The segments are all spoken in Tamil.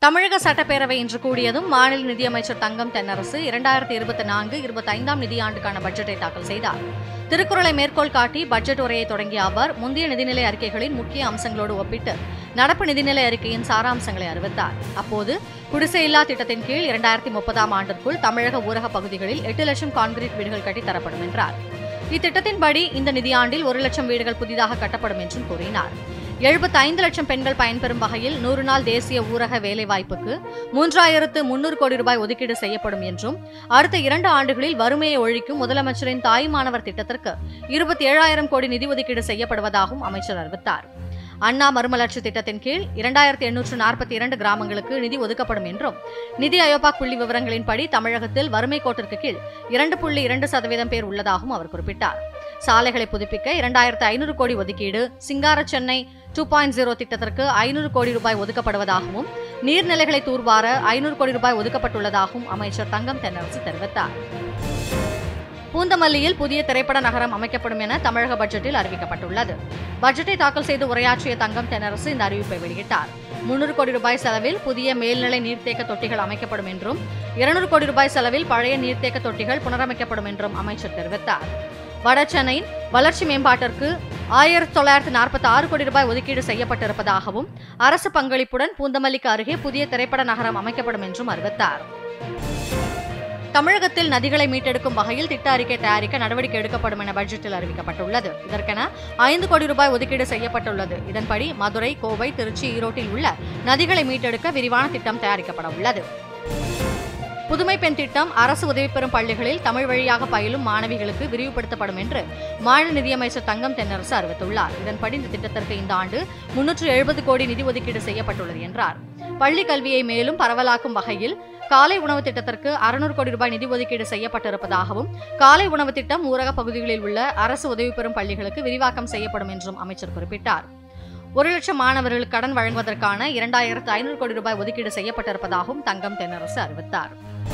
தமிழக சட்டப்பேரவை இன்று கூடியதும் மாநில நிதியமைச்சர் தங்கம் தென்னரசு இரண்டாயிரத்தி இருபத்தி நான்கு இருபத்தி ஐந்தாம் நிதியாண்டுக்கான பட்ஜெட்டை தாக்கல் செய்தார் திருக்குறளை மேற்கோள் காட்டி பட்ஜெட் உரையை தொடங்கிய அவர் முந்தைய நிதிநிலை அறிக்கைகளின் முக்கிய அம்சங்களோடு ஒப்பிட்டு நடப்பு நிதிநிலை அறிக்கையின் சாராம்சங்களை அறிவித்தார் அப்போது குடிசையில்லா திட்டத்தின் கீழ் இரண்டாயிரத்தி முப்பதாம் ஆண்டிற்குள் தமிழக ஊரக பகுதிகளில் எட்டு லட்சம் கான்கிரீட் வீடுகள் கட்டித் தரப்படும் என்றார் இத்திட்டத்தின்படி இந்த நிதியாண்டில் ஒரு லட்சம் வீடுகள் புதிதாக கட்டப்படும் என்றும் கூறினார் எழுபத்தி ஐந்து லட்சம் பெண்கள் பயன்பெறும் வகையில் நூறு நாள் தேசிய ஊரக வேலைவாய்ப்புக்கு மூன்றாயிரத்து முன்னூறு கோடி ரூபாய் ஒதுக்கீடு செய்யப்படும் என்றும் அடுத்த இரண்டு ஆண்டுகளில் வறுமையை ஒழிக்கும் முதலமைச்சரின் தாய் மாணவர் திட்டத்திற்கு இருபத்தி ஏழாயிரம் கோடி நிதி ஒதுக்கீடு செய்யப்படுவதாகவும் அமைச்சர் அறிவித்தார் அண்ணா மறுமலர்ச்சி திட்டத்தின் கீழ் இரண்டாயிரத்தி எண்ணூற்று நாற்பத்தி இரண்டு கிராமங்களுக்கு நிதி ஒதுக்கப்படும் என்றும் நிதி ஆயோபா புள்ளி விவரங்களின்படி தமிழகத்தில் வறுமை கோட்டிற்கு கீழ் இரண்டு புள்ளி இரண்டு சதவீதம் பேர் உள்ளதாகவும் அவர் குறிப்பிட்டார் சாலைகளை புதுப்பிக்க இரண்டாயிரத்து ஐநூறு கோடி ஒதுக்கீடு சிங்கார சென்னை டூ பாயிண்ட் ஜீரோ திட்டத்திற்கு ஐநூறு கோடி ரூபாய் ஒதுக்கப்படுவதாகவும் நீர்நிலைகளை தூர்வார ஐநூறு கோடி ரூபாய் ஒதுக்கப்பட்டுள்ளதாகவும் அமைச்சர் தங்கம் தென்னரசு தெரிவித்தார் பூந்தமல்லியில் புதிய திரைப்பட நகரம் அமைக்கப்படும் என தமிழக பட்ஜெட்டில் அறிவிக்கப்பட்டுள்ளது பட்ஜெட்டை தாக்கல் செய்து உரையாற்றிய தங்கம் தென்னரசு இந்த அறிவிப்பை வெளியிட்டார் முன்னூறு கோடி ரூபாய் செலவில் புதிய மேல்நிலை நீர்த்தேக்க தொட்டிகள் அமைக்கப்படும் என்றும் இருநூறு கோடி ரூபாய் செலவில் பழைய நீர்த்தேக்க தொட்டிகள் புனரமைக்கப்படும் என்றும் அமைச்சர் தெரிவித்தார் வட சென்னையின் வளர்ச்சி மேம்பாட்டிற்கு ஆயிரத்தி தொள்ளாயிரத்து நாற்பத்தி ஆறு கோடி ரூபாய் ஒதுக்கீடு செய்யப்பட்டிருப்பதாகவும் அரசு பங்களிப்புடன் பூந்தமல்லிக்கு அருகே புதிய திரைப்பட நகரம் அமைக்கப்படும் என்றும் அறிவித்தார் தமிழகத்தில் நதிகளை மீட்டெடுக்கும் வகையில் திட்ட அறிக்கை தயாரிக்க நடவடிக்கை எடுக்கப்படும் என பட்ஜெட்டில் அறிவிக்கப்பட்டுள்ளது இதற்கென ஐந்து கோடி ரூபாய் ஒதுக்கீடு செய்யப்பட்டுள்ளது இதன்படி மதுரை கோவை திருச்சி ஈரோட்டில் உள்ள நதிகளை மீட்டெடுக்க விரிவான திட்டம் தயாரிக்கப்பட உள்ளது புதுமை பெண் திட்டம் அரசு உதவி பெறும் பள்ளிகளில் தமிழ் வழியாக பயிலும் மாணவிகளுக்கு விரிவுபடுத்தப்படும் என்று மாநில நிதியமைச்சர் தங்கம் தென்னரசு அறிவித்துள்ளார் இதன்படி இந்த திட்டத்திற்கு இந்த ஆண்டு முன்னூற்று எழுபது கோடி நிதி ஒதுக்கீடு செய்யப்பட்டுள்ளது என்றார் பள்ளி கல்வியை மேலும் பரவலாக்கும் வகையில் காலை உணவு திட்டத்திற்கு அறுநூறு கோடி ரூபாய் நிதி ஒதுக்கீடு செய்யப்பட்டிருப்பதாகவும் காலை உணவு திட்டம் ஊரக பகுதிகளில் உள்ள அரசு உதவி பெறும் பள்ளிகளுக்கு விரிவாக்கம் செய்யப்படும் என்றும் அமைச்சர் குறிப்பிட்டார் ஒரு லட்சம் மாணவர்களுக்கு கடன் வழங்குவதற்கான இரண்டாயிரத்து ஐநூறு கோடி ரூபாய் ஒதுக்கீடு செய்யப்பட்டிருப்பதாகவும் தங்கம் தென்னரசு அறிவித்தார்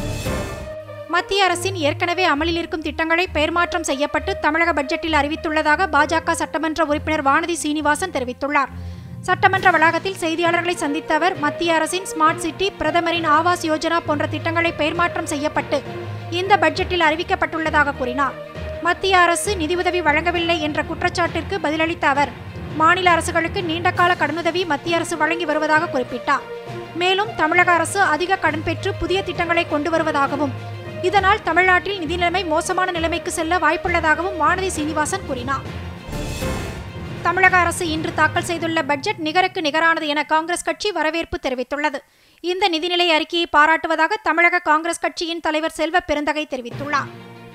மத்திய அரசின் ஏற்கனவே அமலில் இருக்கும் திட்டங்களை பெயர் மாற்றம் செய்யப்பட்டு தமிழக பட்ஜெட்டில் அறிவித்துள்ளதாக பாஜக சட்டமன்ற உறுப்பினர் வானதி சீனிவாசன் தெரிவித்துள்ளார் சட்டமன்ற வளாகத்தில் செய்தியாளர்களை சந்தித்த அவர் மத்திய அரசின் ஸ்மார்ட் சிட்டி பிரதமரின் ஆவாஸ் யோஜனா போன்ற திட்டங்களை பெயர் மாற்றம் செய்யப்பட்டு இந்த பட்ஜெட்டில் அறிவிக்கப்பட்டுள்ளதாக கூறினார் மத்திய அரசு நிதியுதவி வழங்கவில்லை என்ற குற்றச்சாட்டிற்கு பதிலளித்த அவர் மாநில அரசுகளுக்கு நீண்டகால கடனுதவி மத்திய அரசு வழங்கி வருவதாக குறிப்பிட்டார் மேலும் தமிழக அரசு அதிக கடன் பெற்று புதிய திட்டங்களை கொண்டு வருவதாகவும் இதனால் தமிழ்நாட்டில் நிதி நிலைமை மோசமான நிலைமைக்கு செல்ல வாய்ப்புள்ளதாகவும் வானதி சீனிவாசன் கூறினார் தமிழக அரசு இன்று தாக்கல் செய்துள்ள பட்ஜெட் நிகருக்கு நிகரானது என காங்கிரஸ் கட்சி வரவேற்பு தெரிவித்துள்ளது இந்த நிதிநிலை அறிக்கையை பாராட்டுவதாக தமிழக காங்கிரஸ் கட்சியின் தலைவர் செல்வ பெருந்தகை தெரிவித்துள்ளார்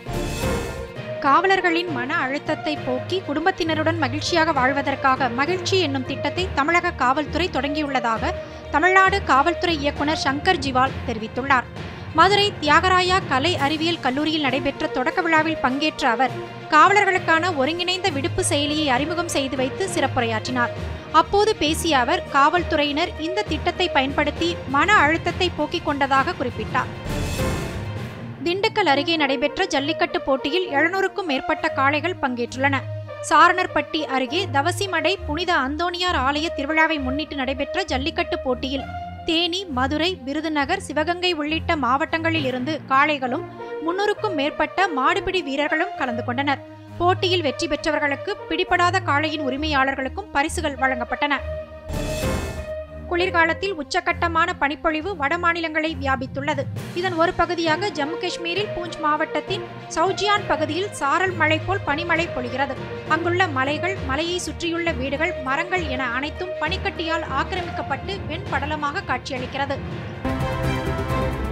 காவலர்களின் மன அழுத்தத்தை போக்கி குடும்பத்தினருடன் மகிழ்ச்சியாக வாழ்வதற்காக மகிழ்ச்சி என்னும் திட்டத்தை தமிழக காவல்துறை தொடங்கியுள்ளதாக தமிழ்நாடு காவல்துறை இயக்குனர் சங்கர் ஜிவால் தெரிவித்துள்ளார் மதுரை தியாகராயா கலை அறிவியல் கல்லூரியில் நடைபெற்ற தொடக்க விழாவில் பங்கேற்ற அவர் காவலர்களுக்கான ஒருங்கிணைந்த விடுப்பு செயலியை அறிமுகம் செய்து வைத்து சிறப்புரையாற்றினார் அப்போது பேசிய அவர் காவல்துறையினர் இந்த திட்டத்தை பயன்படுத்தி மன அழுத்தத்தை போக்கிக் கொண்டதாக குறிப்பிட்டார் திண்டுக்கல் அருகே நடைபெற்ற ஜல்லிக்கட்டு போட்டியில் எழுநூறுக்கும் மேற்பட்ட காளைகள் பங்கேற்றுள்ளன சாரணர்பட்டி அருகே தவசிமடை புனித அந்தோணியார் ஆலய திருவிழாவை முன்னிட்டு நடைபெற்ற ஜல்லிக்கட்டு போட்டியில் தேனி மதுரை விருதுநகர் சிவகங்கை உள்ளிட்ட மாவட்டங்களில் இருந்து காளைகளும் முன்னூறுக்கும் மேற்பட்ட மாடுபிடி வீரர்களும் கலந்து கொண்டனர் போட்டியில் வெற்றி பெற்றவர்களுக்கு பிடிபடாத காளையின் உரிமையாளர்களுக்கும் பரிசுகள் வழங்கப்பட்டன குளிர்காலத்தில் உச்சக்கட்டமான பனிப்பொழிவு வட மாநிலங்களை வியாபித்துள்ளது இதன் ஒரு பகுதியாக ஜம்மு காஷ்மீரில் பூஞ்ச் மாவட்டத்தின் சௌஜியான் பகுதியில் சாரல் மழை போல் பனிமழை பொழிகிறது அங்குள்ள மலைகள் மலையை சுற்றியுள்ள வீடுகள் மரங்கள் என அனைத்தும் பனிக்கட்டியால் ஆக்கிரமிக்கப்பட்டு வெண்படலமாக காட்சியளிக்கிறது